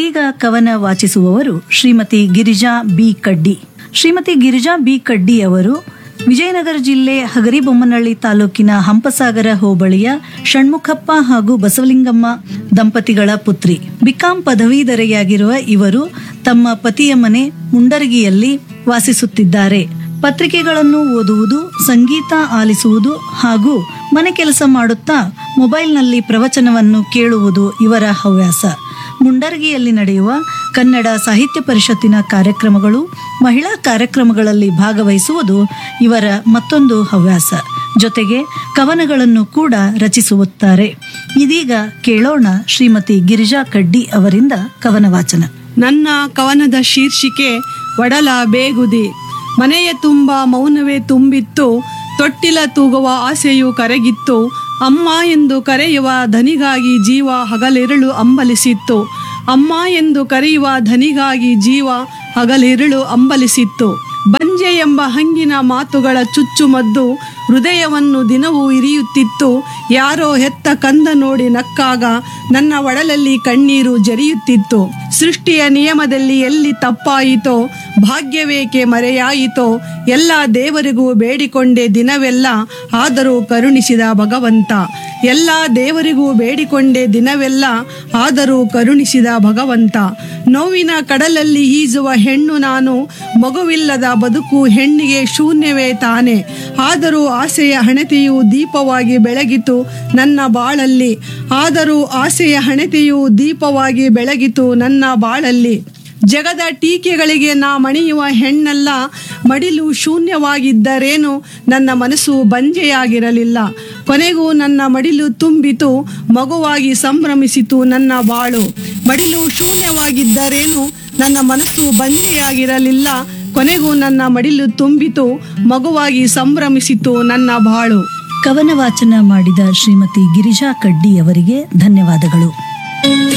ಇದೀಗ ಕವನ ವಾಚಿಸುವವರು ಶ್ರೀಮತಿ ಗಿರಿಜಾ ಬಿ ಕಡ್ಡಿ ಶ್ರೀಮತಿ ಗಿರಿಜಾ ಬಿ ಕಡ್ಡಿ ಅವರು ವಿಜಯನಗರ ಜಿಲ್ಲೆ ಹಗರಿಬೊಮ್ಮನಹಳ್ಳಿ ತಾಲೂಕಿನ ಹಂಪಸಾಗರ ಹೋಬಳಿಯ ಷಣ್ಮುಖಪ್ಪ ಹಾಗೂ ಬಸವಲಿಂಗಮ್ಮ ದಂಪತಿಗಳ ಪುತ್ರಿ ಬಿಕಾಂ ಪದವೀಧರೆಯಾಗಿರುವ ಇವರು ತಮ್ಮ ಪತಿಯ ಮನೆ ಮುಂಡರಗಿಯಲ್ಲಿ ವಾಸಿಸುತ್ತಿದ್ದಾರೆ ಪತ್ರಿಕೆಗಳನ್ನು ಓದುವುದು ಸಂಗೀತ ಆಲಿಸುವುದು ಹಾಗೂ ಮನೆ ಕೆಲಸ ಮಾಡುತ್ತಾ ಮೊಬೈಲ್ನಲ್ಲಿ ಪ್ರವಚನವನ್ನು ಕೇಳುವುದು ಇವರ ಹವ್ಯಾಸ ಮುಂಡರಗಿಯಲ್ಲಿ ನಡೆಯುವ ಕನ್ನಡ ಸಾಹಿತ್ಯ ಪರಿಷತ್ತಿನ ಕಾರ್ಯಕ್ರಮಗಳು ಮಹಿಳಾ ಕಾರ್ಯಕ್ರಮಗಳಲ್ಲಿ ಭಾಗವಹಿಸುವುದು ಇವರ ಮತ್ತೊಂದು ಹವ್ಯಾಸ ಜೊತೆಗೆ ಕವನಗಳನ್ನು ಕೂಡ ರಚಿಸುತ್ತಾರೆ ಇದೀಗ ಕೇಳೋಣ ಶ್ರೀಮತಿ ಗಿರಿಜಾ ಕಡ್ಡಿ ಅವರಿಂದ ಕವನ ವಾಚನ ನನ್ನ ಕವನದ ಶೀರ್ಷಿಕೆ ಒಡಲ ಬೇಗುದಿ ಮನೆಯ ತುಂಬ ಮೌನವೇ ತುಂಬಿತ್ತು ತೊಟ್ಟಿಲ ತೂಗುವ ಆಸೆಯು ಕರಗಿತ್ತು ಅಮ್ಮ ಎಂದು ಕರೆಯುವ ಧನಿಗಾಗಿ ಜೀವ ಹಗಲಿರುಳು ಅಂಬಲಿಸಿತ್ತು ಅಮ್ಮ ಎಂದು ಕರೆಯುವ ಧನಿಗಾಗಿ ಜೀವ ಹಗಲಿರುಳು ಅಂಬಲಿಸಿತ್ತು ಬಂಜೆ ಎಂಬ ಹಂಗಿನ ಮಾತುಗಳ ಚುಚ್ಚುಮದ್ದು ಹೃದಯವನ್ನು ದಿನವೂ ಇರಿಯುತ್ತಿತ್ತು ಯಾರೋ ಹೆತ್ತ ಕಂದ ನೋಡಿ ನಕ್ಕಾಗ ನನ್ನ ಒಡಲಲ್ಲಿ ಕಣ್ಣೀರು ಜರಿಯುತ್ತಿತ್ತು ಸೃಷ್ಟಿಯ ನಿಯಮದಲ್ಲಿ ಎಲ್ಲಿ ತಪ್ಪಾಯಿತೋ ಭಾಗ್ಯವೇಕೆ ಮರೆಯಾಯಿತೋ ಎಲ್ಲ ದೇವರಿಗೂ ಬೇಡಿಕೊಂಡೆ ದಿನವೆಲ್ಲ ಆದರೂ ಕರುಣಿಸಿದ ಭಗವಂತ ಎಲ್ಲ ದೇವರಿಗೂ ಬೇಡಿಕೊಂಡೆ ದಿನವೆಲ್ಲ ಆದರೂ ಕರುಣಿಸಿದ ಭಗವಂತ ನೋವಿನ ಕಡಲಲ್ಲಿ ಈಜುವ ಹೆಣ್ಣು ನಾನು ಮಗುವಿಲ್ಲದ ಬದುಕು ಹೆಣ್ಣಿಗೆ ಶೂನ್ಯವೇ ತಾನೆ ಆದರೂ ಆಸೆಯ ಹಣತೆಯು ದೀಪವಾಗಿ ಬೆಳಗಿತು ನನ್ನ ಬಾಳಲ್ಲಿ ಆದರೂ ಆಸೆಯ ಹಣತೆಯು ದೀಪವಾಗಿ ಬೆಳಗಿತು ನನ್ನ ಬಾಳಲ್ಲಿ ಜಗದ ಟೀಕೆಗಳಿಗೆ ನಾ ಮಣಿಯುವ ಹೆಣ್ಣಲ್ಲ ಮಡಿಲು ಶೂನ್ಯವಾಗಿದ್ದರೇನು ನನ್ನ ಮನಸ್ಸು ಬಂಜೆಯಾಗಿರಲಿಲ್ಲ ಕೊನೆಗೂ ನನ್ನ ಮಡಿಲು ತುಂಬಿತು ಮಗುವಾಗಿ ಸಂಭ್ರಮಿಸಿತು ನನ್ನ ಬಾಳು ಮಡಿಲು ಶೂನ್ಯವಾಗಿದ್ದರೇನು ನನ್ನ ಮನಸ್ಸು ಬಂಜೆಯಾಗಿರಲಿಲ್ಲ ಕೊನೆಗೂ ನನ್ನ ಮಡಿಲು ತುಂಬಿತು ಮಗುವಾಗಿ ಸಂಭ್ರಮಿಸಿತು ನನ್ನ ಬಾಳು ಕವನ ವಾಚನ ಮಾಡಿದ ಶ್ರೀಮತಿ ಗಿರಿಜಾ ಕಡ್ಡಿ ಅವರಿಗೆ ಧನ್ಯವಾದಗಳು